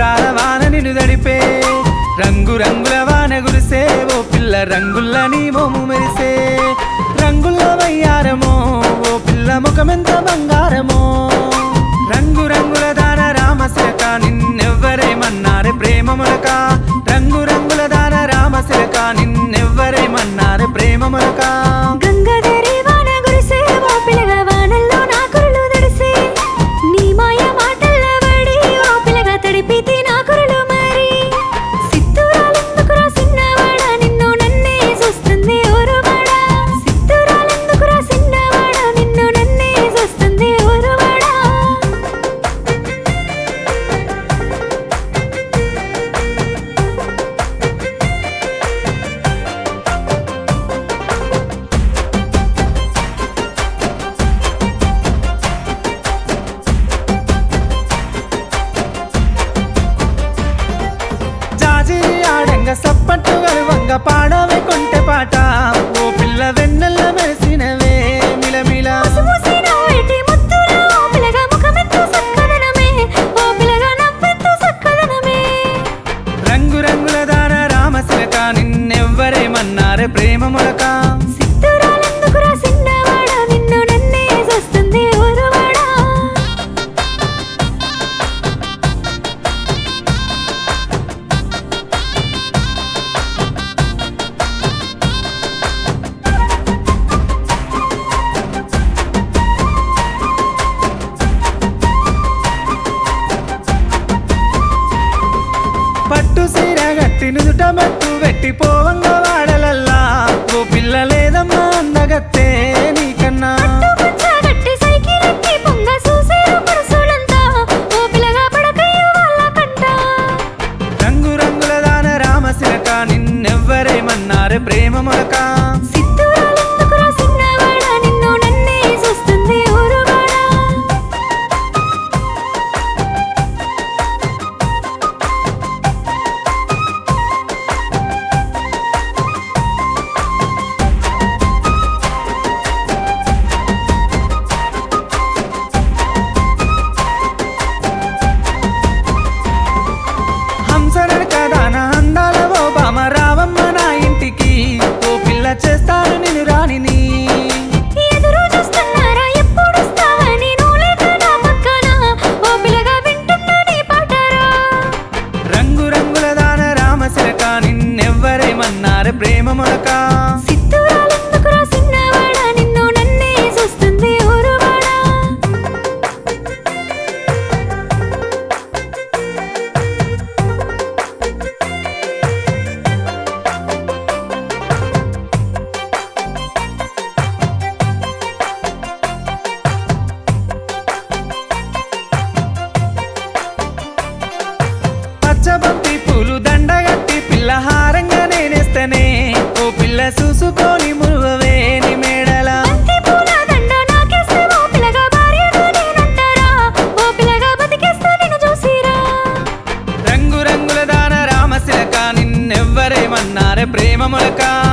అందాల వాన నిన్ను దడిపే రంగు రంగుల వాన గురిసే ఓ పిల్ల రంగుల నీ మోము మెరిసే రంగుల వయ్యారమో ఓ పిల్ల ముఖమెంత బంగారమో రంగు రంగుల దాన రామశిలక నిన్నెవ్వరేమన్నారే ప్రేమ మొలక రంగు రంగుల దాన రామశిలక నిన్నెవ్వరేమన్నారే ప్రేమ మొలక గంగాధరి వాన గురిసే ఓ పిల్లగా వానల్లో నా కురులు తడిసే నీ మాయ మాటల్ల పడి ఓ పిల్లగా తడిపితే నా కురులు మరి సిత్తురాలెందుకురా సిన్నవాడా నిన్ను నన్నే చూస్తుంది ఊరువాడా సిత్తురాలెందుకురా సిన్నవాడా నిన్ను నన్నే చూస్తుంది ఊరువాడా జాజి ఆడంగ సప్పట్టు గలువంగ పాడవే కొంటె పాట ఓ పిల్ల వెన్నెల్ల మెరిసినవే మిలమిల ముసిముసి నవ్వేటి ముద్దులో ఓ పిల్లగా ముఖమెంతో సక్కదనమే ఓ పిల్లగా నవ్వెంతో సక్కదనమే రంగు రంగుల దాన రామశిలక నిన్నెవ్వరేమన్నారే ప్రేమ మొలక సిత్తురాలెందుకురా సిన్నవాడా నిన్ను నన్నే చూస్తుంది ఊరువాడా పట్టు సీర గట్టి నుదుట మట్టు వెట్టి పోవంగ వాడలల్లా ఓ పిల్ల లేదమ్మా అందగత్తే నీకన్నా పంచగట్టి సైకిల్ ఎక్కి పొంగ చూసేరు పురుషులంతా ఓ పిల్లగా పడకయ్య వాళ్ళ కంట రంగు రంగుల దాన రామశిలక నిన్నెవ్వరేమన్నారే ప్రేమ మొలక సిత్తురాలెందుకురా సిన్నవాడా నిన్ను నన్నే చూస్తుంది ఊరువాడా హంసనడక దాన అందాల ఓ బామ రావమ్మ నా ఇంటికి ఓ పిల్ల చేస్తాను నిన్ను రాణిని ఎదురు చూస్తున్నారా ఎప్పుడు వస్తావని నువ్వు లేక నా పక్కన ఓ పిల్లగా వింటున్నా నీ పాటరా రంగు రంగుల దాన రామశిలక నిన్నెవ్వరేమన్నారే ప్రేమ మొలక సిత్తురాలెందుకురా సిన్నవాడా నిన్ను నన్నే చూస్తుంది ఊరువాడా పచ్చబంతి పూలు దండగట్టి పిల్ల హారంగా నేనేస్తేనే ఓ పిల్ల చూసుకొని మురువవే నీ మేడల బంతి పూల దండ నాకేస్తే ఓ పిల్లగా భార్యగా నేనంటారా ఓ పిల్లగా బతికేస్తా నిన్ను చూసిరా రంగు రంగుల దాన రామశిలక నిన్నెవ్వరేమన్నారే ప్రేమ మొలక